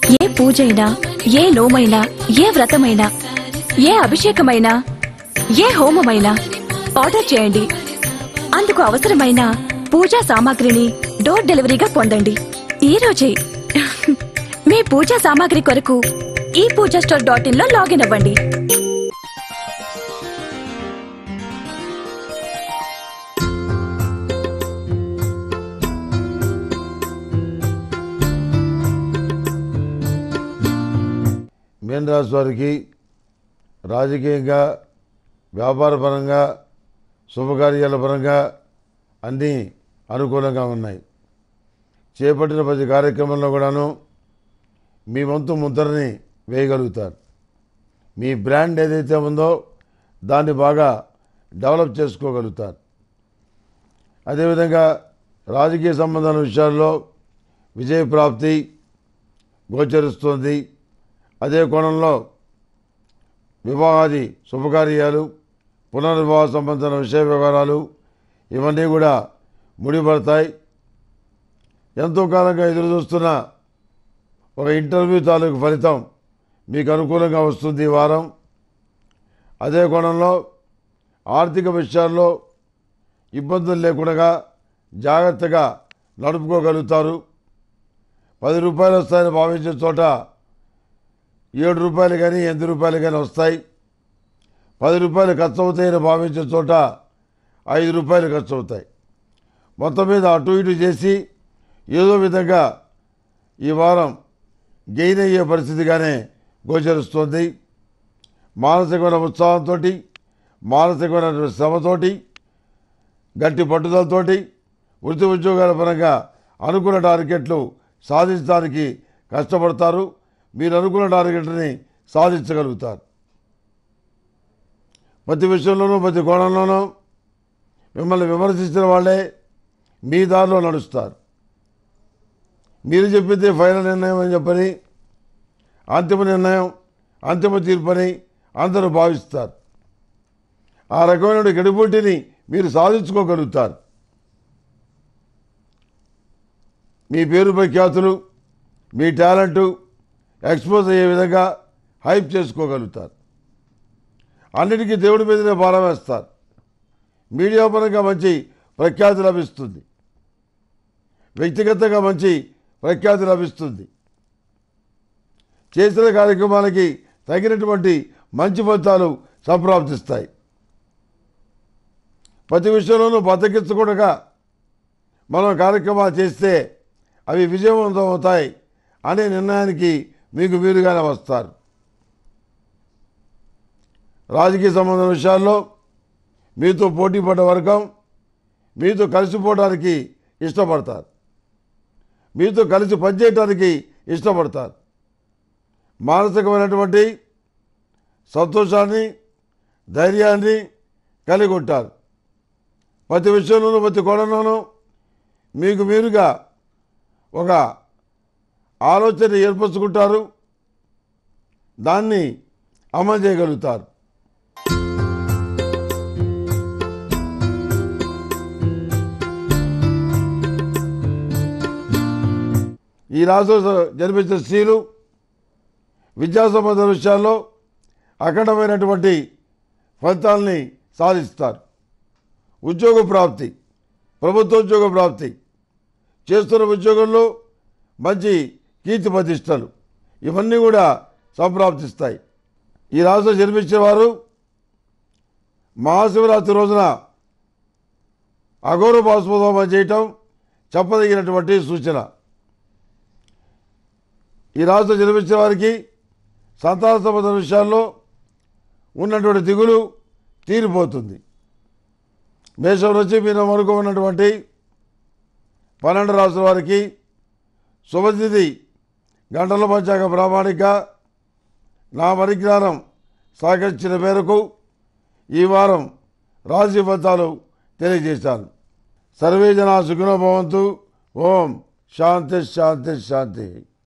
ఏ పూజైనా ఏ నోమైనా ఏ వ్రతమైనా ఏ అభిషేకమైనా ఏ హోమమైనా ఆర్డర్ చేయండి అందుకు అవసరమైన పూజా సామాగ్రిని డోర్ డెలివరీగా పొందండి ఈ రోజే మీ పూజా సామాగ్రి కొరకు ఈ పూజా స్టోర్ డాట్ ఇన్ లో లాగిన్ అవ్వండి మీన రాశి వారికి రాజకీయంగా వ్యాపారపరంగా శుభకార్యాల పరంగా అన్నీ అనుకూలంగా ఉన్నాయి చేపట్టిన ప్రతి కార్యక్రమంలో కూడాను మీ వంతు ముద్రని వేయగలుగుతారు మీ బ్రాండ్ ఏదైతే ఉందో దాన్ని బాగా డెవలప్ చేసుకోగలుగుతారు అదేవిధంగా రాజకీయ సంబంధాల విషయాల్లో విజయ ప్రాప్తి గోచరిస్తోంది అదే కోణంలో వివాహాది శుభకార్యాలు పునర్వివాహ సంబంధించిన విషయ వ్యవహారాలు ఇవన్నీ కూడా ముడిపడతాయి ఎంతో కాలంగా ఎదురు చూస్తున్న ఒక ఇంటర్వ్యూ తాలూకు ఫలితం మీకు అనుకూలంగా వస్తుంది ఈ వారం అదే కోణంలో ఆర్థిక విషయాల్లో ఇబ్బందులు లేకుండా జాగ్రత్తగా నడుపుకోగలుగుతారు పది రూపాయలు వస్తాయని భావించే చోట ఏడు రూపాయలు కానీ ఎనిమిది రూపాయలు కానీ వస్తాయి పది రూపాయలు ఖర్చు అవుతాయని భావించే చోట ఐదు రూపాయలు ఖర్చు అవుతాయి మొత్తం మీద అటు ఇటు చేసి ఏదో విధంగా ఈ వారం గెయిన్ అయ్యే పరిస్థితిగానే గోచరిస్తోంది మానసికమైన ఉత్సాహంతో మానసికమైన శ్రమతోటి గట్టి పట్టుదలతోటి వృత్తి ఉద్యోగాల పరంగా అనుకున్న టార్గెట్లు సాధించడానికి కష్టపడతారు మీరు అనుకున్న టార్గెట్ని సాధించగలుగుతారు ప్రతి విషయంలోనూ ప్రతి కోణంలోనూ మిమ్మల్ని విమర్శించిన వాళ్ళే మీ దారిలో నడుస్తారు మీరు చెప్పింది ఫైనల్ నిర్ణయం అని చెప్పని అంతిమ నిర్ణయం అంతిమ తీర్పని అందరూ భావిస్తారు ఆ రకమైన గడిపోటీని మీరు సాధించుకోగలుగుతారు మీ పేరు ప్రఖ్యాతులు మీ టాలెంటు ఎక్స్పోజ్ అయ్యే విధంగా హైప్ చేసుకోగలుగుతారు అన్నిటికీ దేవుడి మీదనే భారం వేస్తారు మీడియా పరంగా మంచి ప్రఖ్యాతి లభిస్తుంది వ్యక్తిగతంగా మంచి ప్రఖ్యాతి లభిస్తుంది చేసిన కార్యక్రమాలకి తగినటువంటి మంచి ఫలితాలు సంప్రాప్తిస్తాయి ప్రతి విషయంలోనూ బద్దకించకుండా మనం కార్యక్రమాలు చేస్తే అవి విజయవంతం అవుతాయి అనే నిర్ణయానికి మీకు మీరుగానే వస్తారు రాజకీయ సంబంధం విషయాల్లో మీతో పోటీ పడ్డ వర్గం మీతో కలిసిపోవడానికి ఇష్టపడతారు మీతో కలిసి పనిచేయడానికి ఇష్టపడతారు మానసికమైనటువంటి సంతోషాన్ని ధైర్యాన్ని కలిగి ఉంటారు ప్రతి విషయంలోనూ ప్రతి కోణంలోనూ మీకు మీరుగా ఒక ఆలోచన ఏర్పరచుకుంటారు దాన్ని అమలు చేయగలుగుతారు ఈ రాష్ట్రంలో జన్మించిన స్త్రీలు విద్యా సంబంధ విషయాల్లో అఖండమైనటువంటి ఫలితాలని సాధిస్తారు ఉద్యోగ ప్రాప్తి ప్రభుత్వ ఉద్యోగ ప్రాప్తి చేస్తున్న ఉద్యోగంలో మంచి కీర్తి ప్రతిష్టలు ఇవన్నీ కూడా సంప్రాప్తిస్తాయి ఈ రాష్ట్రం జన్మించిన వారు మహాశివరాత్రి రోజున అఘోర బాస్పోదోమం చేయటం చెప్పదగినటువంటి సూచన ఈ రాష్ట్రం జన్మించిన వారికి సంతాన సంబంధ విషయాల్లో ఉన్నటువంటి దిగులు తీరిపోతుంది మేషం నుంచి మీరు వరకు ఉన్నటువంటి పన్నెండు రాష్ట్రాల వారికి శుభతిథి గంటల పంచాంగ ప్రామాణిక నా పరిజ్ఞానం సహకరించిన మేరకు ఈ వారం రాశి ఫలితాలు తెలియజేశాను సర్వే జనా సుఖినో భవంతు ఓం శాంతి శాంతి శాంతి